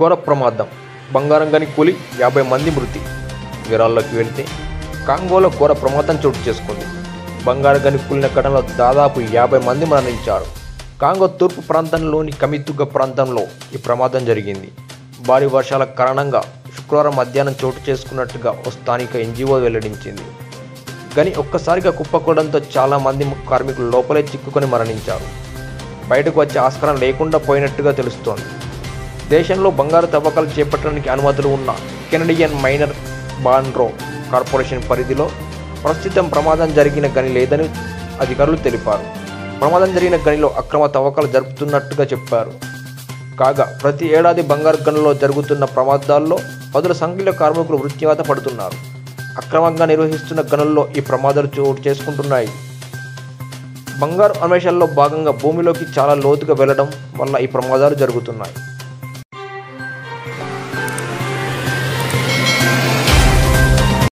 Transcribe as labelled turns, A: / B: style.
A: ఘోర ప్రమాదం బంగారం గని కూలి యాభై మంది మృతి వివరాల్లోకి వెళ్తే కాంగోలో ఘోర ప్రమాదం చోటు చేసుకుంది బంగారు గని కూలిన ఘటనలో దాదాపు యాభై మంది మరణించారు కాంగో తూర్పు ప్రాంతంలోని కమితుగ ప్రాంతంలో ఈ ప్రమాదం జరిగింది భారీ వర్షాల కారణంగా శుక్రవారం మధ్యాహ్నం చోటు చేసుకున్నట్టుగా ఓ స్థానిక ఎన్జిఓ వెల్లడించింది గని ఒక్కసారిగా కుప్పకూడంతో చాలా మంది కార్మికులు లోపలే చిక్కుకొని మరణించారు బయటకు వచ్చే ఆస్కారం లేకుండా పోయినట్టుగా తెలుస్తోంది దేశంలో బంగారు తవ్వకాలు చేపట్టడానికి అనుమతులు ఉన్న కెనడియన్ మైనర్ బాండ్రో కార్పొరేషన్ పరిధిలో ప్రస్తుతం ప్రమాదం జరిగిన గని లేదని అధికారులు తెలిపారు ప్రమాదం జరిగిన గనిలో అక్రమ తవ్వకాలు జరుపుతున్నట్టుగా చెప్పారు కాగా ప్రతి ఏడాది బంగారు గనుల్లో జరుగుతున్న ప్రమాదాల్లో పదుల సంఖ్యలో కార్మికులు మృత్యువాత పడుతున్నారు అక్రమంగా నిర్వహిస్తున్న గనుల్లో ఈ ప్రమాదాలు చోటు చేసుకుంటున్నాయి బంగారు అన్వేషణలో భాగంగా భూమిలోకి చాలా లోతుగా వెళ్లడం వల్ల ఈ ప్రమాదాలు జరుగుతున్నాయి